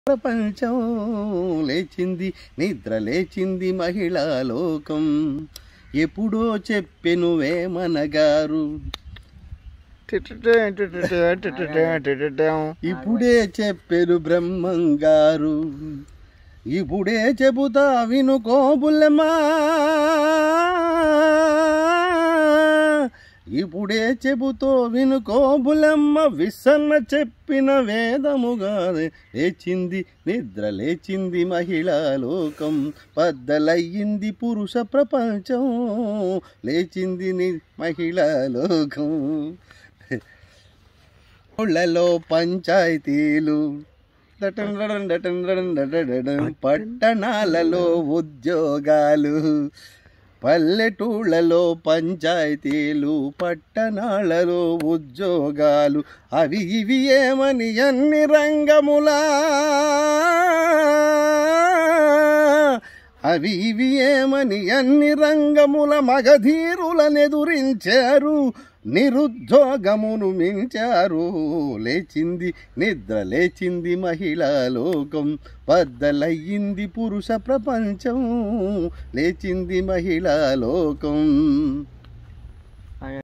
ప్రపంచం లేచింది నిద్ర లేచింది మహిళా లోకం ఎప్పుడో చెప్పెను వేమనగారు ఇప్పుడే చెప్పెను బ్రహ్మంగారు ఇప్పుడే చెబుతా వినుకో బుల్లెమ్మా ఇప్పుడే చెబుతో వినుకో బులెమ్మ విసన్న చెప్పిన వేదముగా లేచింది నిద్ర లేచింది మహిళా లోకం పద్దలయ్యింది పురుష ప్రపంచం లేచింది ని మహిళా లోకం ఊళ్ళలో పంచాయతీలు డటన్ డటన్ డటన్ డటన్ డటడడన్. పట్టణాలలో ఉద్యోగాలు పల్లెటూళ్ళలో పంచాయతీలు పట్టణాలలో ఉద్యోగాలు అవి ఇవి ఏమని అన్ని రంగములా అవి ఇవి ఏమని అన్ని రంగముల మగధీరులనెదురించారు నిరుద్యోగమును మించారు లేచింది నిద్ర లేచింది మహిళా లోకం బద్దలయ్యింది పురుష ప్రపంచం లేచింది మహిళా లోకం